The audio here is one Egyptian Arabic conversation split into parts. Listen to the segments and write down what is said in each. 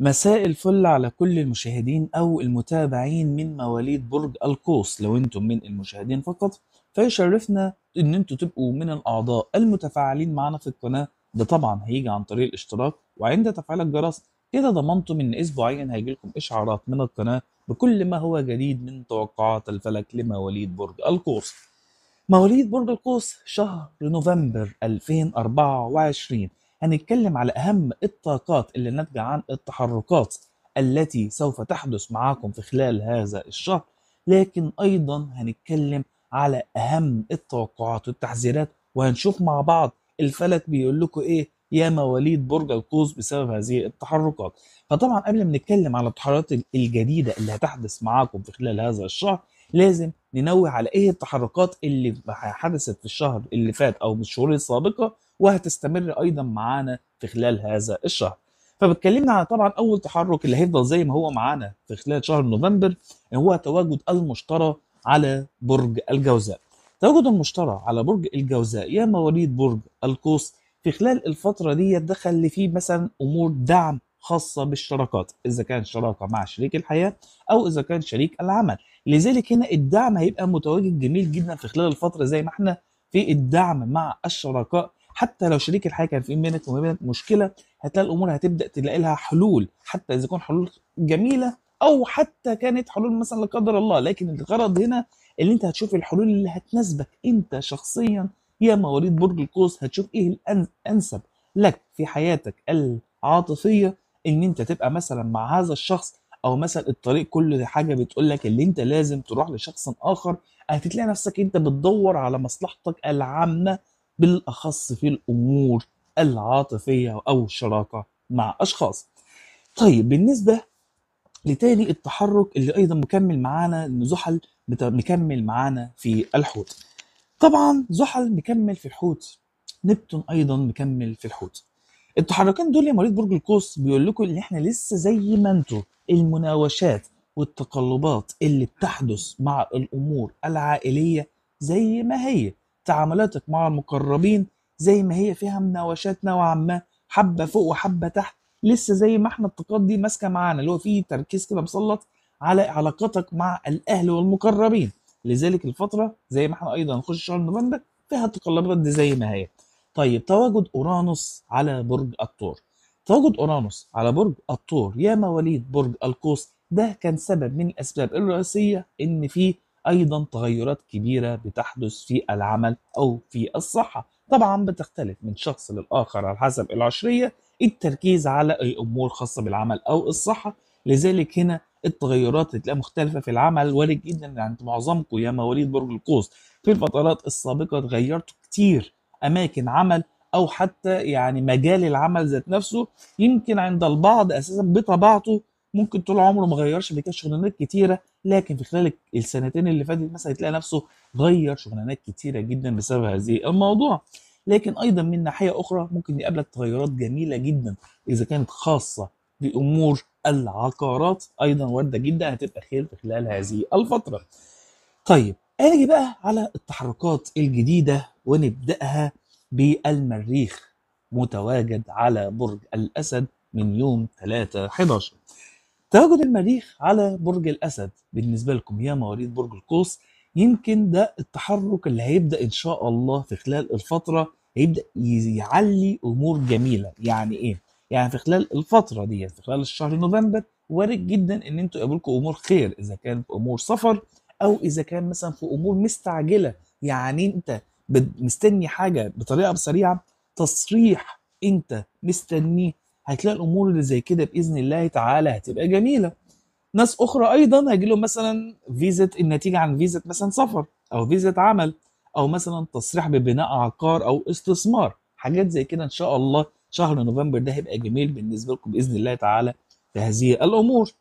مساء الفل على كل المشاهدين أو المتابعين من مواليد برج القوس لو انتم من المشاهدين فقط فيشرفنا ان انتم تبقوا من الأعضاء المتفاعلين معنا في القناة ده طبعا هيجي عن طريق الاشتراك وعند تفعيل الجرس كده ضمنتم ان اسبوعيا هيجيلكم اشعارات من القناة بكل ما هو جديد من توقعات الفلك لمواليد برج القوس مواليد برج القوس شهر نوفمبر 2024 هنتكلم على أهم الطاقات اللي ناتجة عن التحركات التي سوف تحدث معاكم في خلال هذا الشهر لكن أيضا هنتكلم على أهم التوقعات والتحذيرات وهنشوف مع بعض الفلك بيقول لكم إيه يا مواليد برج القوس بسبب هذه التحركات فطبعا قبل ما نتكلم على التحركات الجديدة اللي هتحدث معاكم في خلال هذا الشهر لازم ننوه على ايه التحركات اللي حدثت في الشهر اللي فات او بالشهور السابقه وهتستمر ايضا معانا في خلال هذا الشهر فبتكلمنا على طبعا اول تحرك اللي هيفضل زي ما هو معانا في خلال شهر نوفمبر هو تواجد المشتري على برج الجوزاء تواجد المشتري على برج الجوزاء يا مواليد برج القوس في خلال الفترة دي دخل فيه مثلا أمور دعم خاصة بالشراكات إذا كان شراكة مع شريك الحياة أو إذا كان شريك العمل لذلك هنا الدعم هيبقى متواجد جميل جدا في خلال الفترة زي ما احنا في الدعم مع الشركاء حتى لو شريك الحياة كان في بينك وما بينك مشكلة هتلاقي الأمور هتبدأ تلاقي لها حلول حتى إذا كان حلول جميلة أو حتى كانت حلول مثلا لا قدر الله لكن الغرض هنا اللي أنت هتشوف الحلول اللي هتناسبك أنت شخصيا يا مواليد برج القوس هتشوف إيه الأنسب لك في حياتك العاطفية إن أنت تبقى مثلا مع هذا الشخص او مثلا الطريق كل حاجه بتقول لك اللي انت لازم تروح لشخص اخر هتلاقي نفسك انت بتدور على مصلحتك العامه بالاخص في الامور العاطفيه او الشراكه مع اشخاص. طيب بالنسبه لتاني التحرك اللي ايضا مكمل معانا ان زحل مكمل معانا في الحوت. طبعا زحل مكمل في الحوت نبتون ايضا مكمل في الحوت. التحركين دول يا مواليد برج القوس بيقول لكم ان احنا لسه زي ما انتم المناوشات والتقلبات اللي بتحدث مع الامور العائليه زي ما هي تعاملاتك مع المقربين زي ما هي فيها مناوشات نوعا ما حبه فوق وحبه تحت لسه زي ما احنا الطاقات دي ماسكه معانا اللي هو في تركيز كده مسلط على علاقتك مع الاهل والمقربين لذلك الفتره زي ما احنا ايضا نخش شهر نوفمبر فيها التقلبات دي زي ما هي طيب تواجد اورانوس على برج الثور تواجد اورانوس على برج الثور يا مواليد برج القوس ده كان سبب من الاسباب الرئيسيه ان في ايضا تغيرات كبيره بتحدث في العمل او في الصحه طبعا بتختلف من شخص للاخر على حسب العشريه التركيز على اي امور خاصه بالعمل او الصحه لذلك هنا التغيرات اللي تلاقيها مختلفه في العمل وارد جدا عند معظمكم يا مواليد برج القوس في الفترات السابقه اتغيرتوا كتير اماكن عمل او حتى يعني مجال العمل ذات نفسه يمكن عند البعض اساسا بطبيعته ممكن طول عمره ما غيرش بكده شغلانات كتيره لكن في خلال السنتين اللي فاتت مثلا تلاقي نفسه غير شغلانات كتيره جدا بسبب هذه الموضوع لكن ايضا من ناحيه اخرى ممكن يقابلك تغيرات جميله جدا اذا كانت خاصه بامور العقارات ايضا وارده جدا هتبقى خير في خلال هذه الفتره طيب نيجي بقى على التحركات الجديده ونبداها بالمريخ متواجد على برج الأسد من يوم 3 11 تواجد المريخ على برج الأسد بالنسبة لكم يا مواليد برج القوس يمكن ده التحرك اللي هيبدأ إن شاء الله في خلال الفترة هيبدأ يعلي أمور جميلة يعني إيه؟ يعني في خلال الفترة دي في خلال الشهر نوفمبر وارد جدا إن أنتوا يقابلكم أمور خير إذا كان في أمور سفر أو إذا كان مثلا في أمور مستعجلة يعني أنت مستني حاجه بطريقه سريعه تصريح انت مستنيه هتلاقي الامور اللي زي كده باذن الله تعالى هتبقى جميله ناس اخرى ايضا هيجي لهم مثلا فيزا النتيجه عن فيزا مثلا سفر او فيزا عمل او مثلا تصريح ببناء عقار او استثمار حاجات زي كده ان شاء الله شهر نوفمبر ده هيبقى جميل بالنسبه لكم باذن الله تعالى في هذه الامور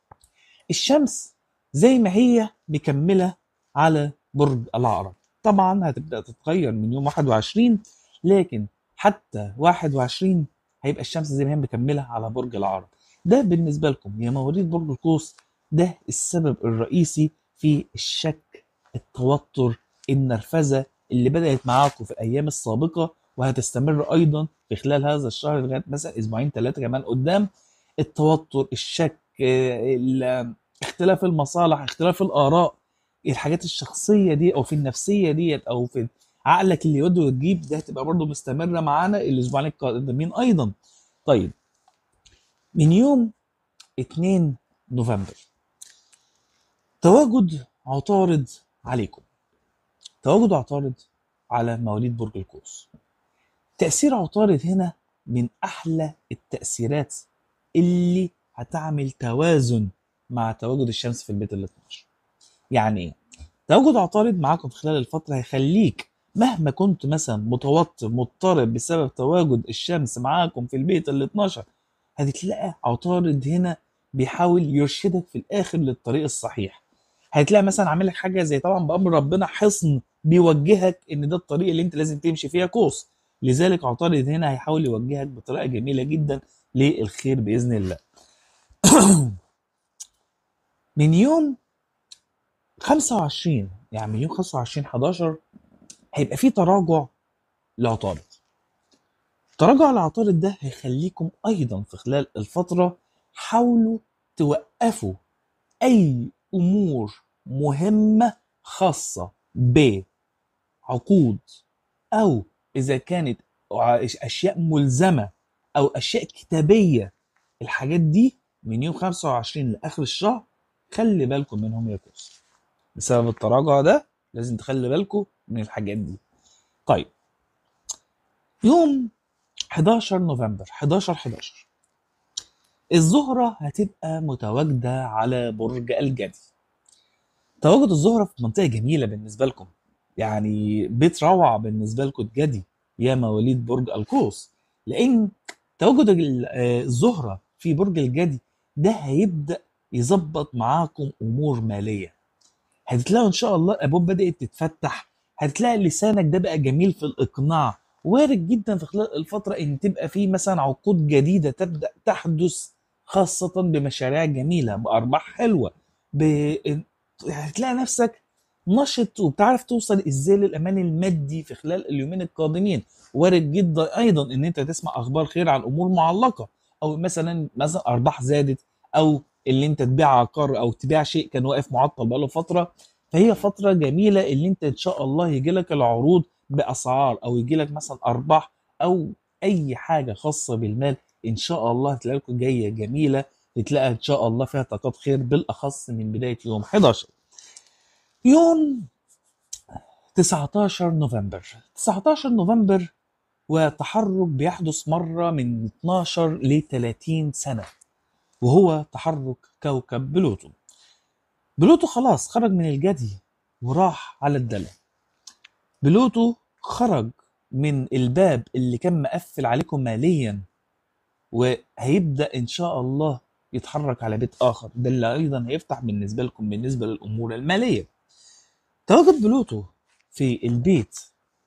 الشمس زي ما هي مكمله على برج العقرب طبعا هتبدا تتغير من يوم 21 لكن حتى 21 هيبقى الشمس زي ما هي مكمله على برج العقرب ده بالنسبه لكم يا مواليد برج القوس ده السبب الرئيسي في الشك التوتر النرفزه اللي بدات معاكم في الايام السابقه وهتستمر ايضا في خلال هذا الشهر لغايه مثلا اسبوعين ثلاثه كمان قدام التوتر الشك آه، ال- اختلاف المصالح اختلاف الاراء الحاجات الشخصيه دي او في النفسيه ديت او في عقلك اللي يود وتجيب ده هتبقى برضه مستمره معانا الاسبوعين القادمين ايضا طيب من يوم 2 نوفمبر تواجد عطارد عليكم تواجد عطارد على مواليد برج القوس تأثير عطارد هنا من أحلى التأثيرات اللي هتعمل توازن مع تواجد الشمس في البيت ال 12 يعني ايه؟ تواجد عطارد معاكم خلال الفترة هيخليك مهما كنت مثلا متوتر مضطرب بسبب تواجد الشمس معاكم في البيت ال 12 هتلاقي عطارد هنا بيحاول يرشدك في الآخر للطريق الصحيح هتلاقي مثلا عامل لك حاجة زي طبعا بأمر ربنا حصن بيوجهك إن ده الطريق اللي أنت لازم تمشي فيها قوس لذلك عطارد هنا هيحاول يوجهك بطريقة جميلة جدا للخير بإذن الله من يوم 25 يعني من يوم 25 11 هيبقى في تراجع لعطارد تراجع العطارد ده هيخليكم ايضا في خلال الفتره حاولوا توقفوا اي امور مهمه خاصه بعقود او اذا كانت اشياء ملزمه او اشياء كتابيه الحاجات دي من يوم 25 لاخر الشهر خلي بالكم منهم يا كوس بسبب التراجع ده لازم تخلي بالكم من الحاجات دي طيب يوم 11 نوفمبر 11 11 الزهرة هتبقى متواجدة على برج الجدي تواجد الزهرة في منطقة جميلة بالنسبة لكم يعني بيت روعة بالنسبة لكم الجدي يا مواليد برج القوس لأن تواجد ال- آه، الزهرة في برج الجدي ده هيبدأ يظبط معاكم أمور مالية هتلاقوا ان شاء الله الابواب بدات تتفتح هتلاقي لسانك ده بقى جميل في الاقناع وارد جدا في خلال الفتره ان تبقى في مثلا عقود جديده تبدا تحدث خاصه بمشاريع جميله بارباح حلوه ب... هتلاقي نفسك نشط وبتعرف توصل ازاي للامان المادي في خلال اليومين القادمين وارد جدا ايضا ان انت تسمع اخبار خير عن امور معلقه او مثلا مثلا ارباح زادت او اللي انت تبيع عقار او تبيع شيء كان واقف معطل بقاله فتره فهي فتره جميله اللي انت ان شاء الله يجي لك العروض باسعار او يجي لك مثلا ارباح او اي حاجه خاصه بالمال ان شاء الله هتلاقي لكم جايه جميله تلاقي ان شاء الله فيها طاقات خير بالاخص من بدايه يوم 11 يوم 19 نوفمبر 19 نوفمبر وتحرك بيحدث مره من 12 ل 30 سنه وهو تحرك كوكب بلوتو بلوتو خلاص خرج من الجدي وراح على الدلة بلوتو خرج من الباب اللي كان مقفل عليكم ماليا وهيبدأ إن شاء الله يتحرك على بيت آخر ده اللي أيضا هيفتح بالنسبة لكم بالنسبة للأمور المالية تواجد بلوتو في البيت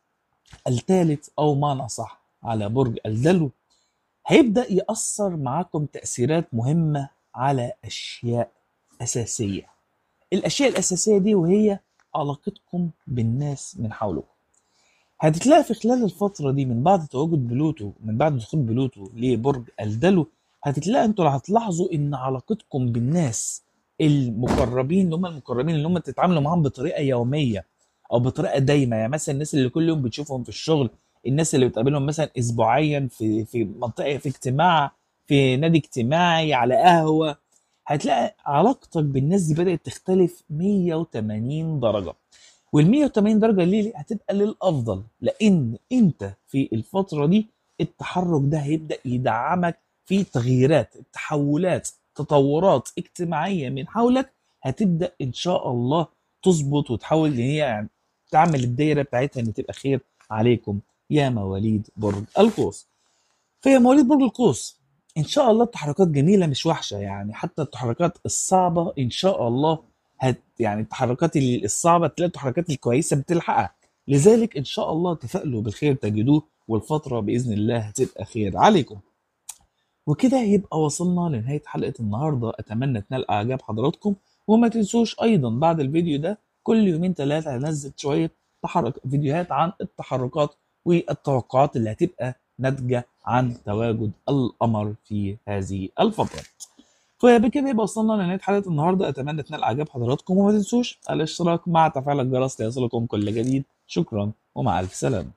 الثالث أو معنى أصح على برج الدلو هيبدأ يأثر معاكم تأثيرات مهمة على أشياء أساسية الأشياء الأساسية دي وهي علاقتكم بالناس من حولكم هتتلاقي في خلال الفترة دي من بعد تواجد بلوتو من بعد دخول بلوتو لبرج الدلو هتتلاقي انتوا هتلاحظوا ان علاقتكم بالناس المقربين اللي هم المقربين اللي هم تتعاملوا معاهم بطريقة يومية او بطريقة دايمة يعني مثلا الناس اللي كل يوم بتشوفهم في الشغل الناس اللي بتقابلهم مثلا اسبوعيا في في منطقة في اجتماع في نادي اجتماعي على قهوة هتلاقي علاقتك بالناس دي بدأت تختلف 180 درجة وال 180 درجة ليه هتبقى للأفضل لأن أنت في الفترة دي التحرك ده هيبدأ يدعمك في تغييرات تحولات تطورات اجتماعية من حولك هتبدأ إن شاء الله تظبط وتحاول إن هي يعني تعمل الدايرة بتاعتها إن تبقى خير عليكم يا مواليد برج القوس فيا مواليد برج القوس ان شاء الله التحركات جميله مش وحشه يعني حتى التحركات الصعبه ان شاء الله هت يعني التحركات ال- الصعبه تلاقي التحركات الكويسه بتلحقها لذلك ان شاء الله تفائلوا بالخير تجدوه والفتره باذن الله هتبقى خير عليكم وكده يبقى وصلنا لنهايه حلقه النهارده اتمنى تنال اعجاب حضراتكم وما تنسوش ايضا بعد الفيديو ده كل يومين ثلاثه هنزل شويه تحرك فيديوهات عن التحركات والتوقعات اللي هتبقى ناتجه عن تواجد القمر في هذه الفترة فبكده يبقى وصلنا لنهاية حلقة النهاردة أتمنى تنال إعجاب حضراتكم وما تنسوش الاشتراك مع تفعيل الجرس ليصلكم كل جديد شكرا ومع ألف سلامة